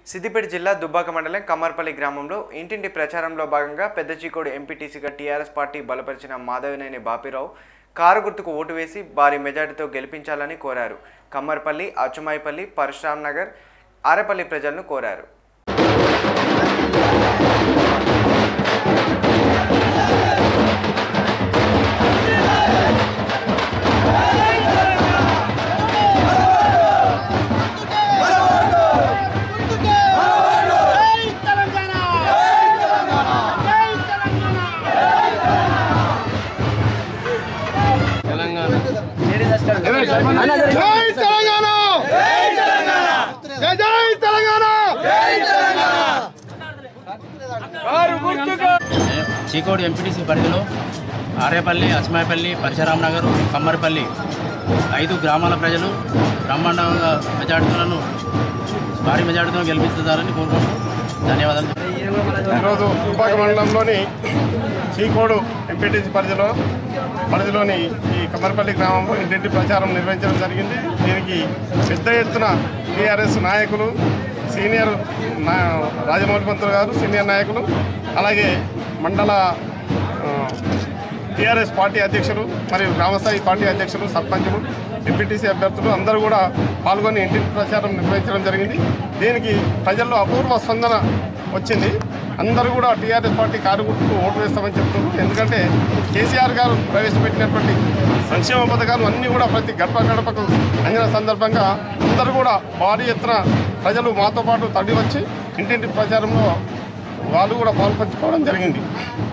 సిద్దిపేట జిల్లా దుబ్బాక మండలం కమ్మర్పల్లి గ్రామంలో ఇంటింటి ప్రచారంలో భాగంగా పెద్ద చీకోడు ఎంపీటీసీగా టీఆర్ఎస్ పార్టీ బలపరిచిన మాధవినేని బాపిరావు కారు గుర్తుకు ఓటు వేసి భారీ మెజార్టీతో గెలిపించాలని కోరారు కమ్మర్పల్లి అచుమాయిపల్లి పరశురామ్ నగర్ ఆరేపల్లి ప్రజలను కోరారు జై తెలంగాణ జై తెలంగాణ జై తెలంగాణ జై జై తెలంగాణ చీకోడు ఎంపీటీసీ పరిధిలో ఆరేపల్లి అస్మాయపల్లి పరశురామ్ నగర్ కమ్మరిపల్లి ఐదు గ్రామాల ప్రజలు బ్రహ్మాండంగా మెజార్టీలను భారీ మెజార్టీతో గెలిపిస్తారని కోరుకుంటూ ధన్యవాదాలు ఈరోజు దుబ్బాక మండలంలోని చీకోడు ఎంపీటీసీ పరిధిలో పరిధిలోని ఈ కమ్మరిపల్లి గ్రామంలో ఇంటింటి ప్రచారం నిర్వహించడం జరిగింది దీనికి పెద్ద ఎత్తున టీఆర్ఎస్ నాయకులు సీనియర్ నా రాజమౌళి పంతులు గారు సీనియర్ నాయకులు అలాగే మండల టీఆర్ఎస్ పార్టీ అధ్యక్షులు మరియు గ్రామస్థాయి పార్టీ అధ్యక్షులు సర్పంచులు ఎంపీటీసీ అభ్యర్థులు అందరూ కూడా పాల్గొని ఇంటింటి ప్రచారం నిర్వహించడం జరిగింది దీనికి ప్రజల్లో అపూర్వ స్పందన వచ్చింది అందరూ కూడా టీఆర్ఎస్ పార్టీ కారుగుట్టుకు ఓటు వేస్తామని చెప్తున్నారు ఎందుకంటే కేసీఆర్ గారు ప్రవేశపెట్టినటువంటి సంక్షేమ పథకాలు అన్నీ కూడా ప్రతి గడప గడపకు అందిన సందర్భంగా అందరూ కూడా భారీ ఎత్తున ప్రజలు మాతో పాటు తరలి వచ్చి ఇంటింటి ప్రచారంలో వాళ్ళు కూడా పాల్పంచుకోవడం జరిగింది